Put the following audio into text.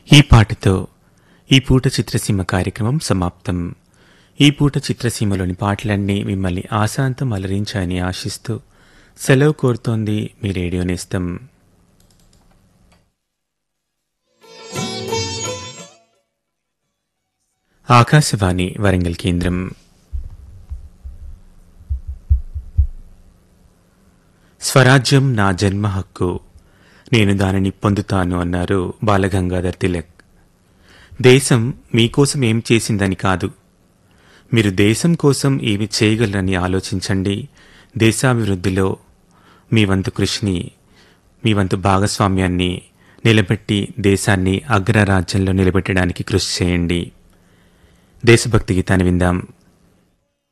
ఈ పాటతో ఈ పూట చిత్రసీమ కార్యక్రమం సమాప్తం ఈ పూట చిత్రసీమలోని పాటలన్నీ మిమ్మల్ని ఆశాంతం అలరించాయని ఆశిస్తూ సెలవు కోరుతోంది మీ రేడియో నేస్తం ఆకాశవాణి వరంగల్ కేంద్రం స్వరాజ్యం నా జన్మ హక్కు నేను దానిని పొందుతాను అన్నారు బాలగంగాధర్ తిలక్ దేశం మీకోసం ఏం చేసిందని కాదు మీరు దేశం కోసం ఏమి చేయగలరని ఆలోచించండి దేశాభివృద్ధిలో మీ వంతు కృషిని మీ వంతు భాగస్వామ్యాన్ని నిలబెట్టి దేశాన్ని అగ్రరాజ్యంలో నిలబెట్టడానికి కృషి చేయండి దేశభక్తి గీతాన్ని విందాం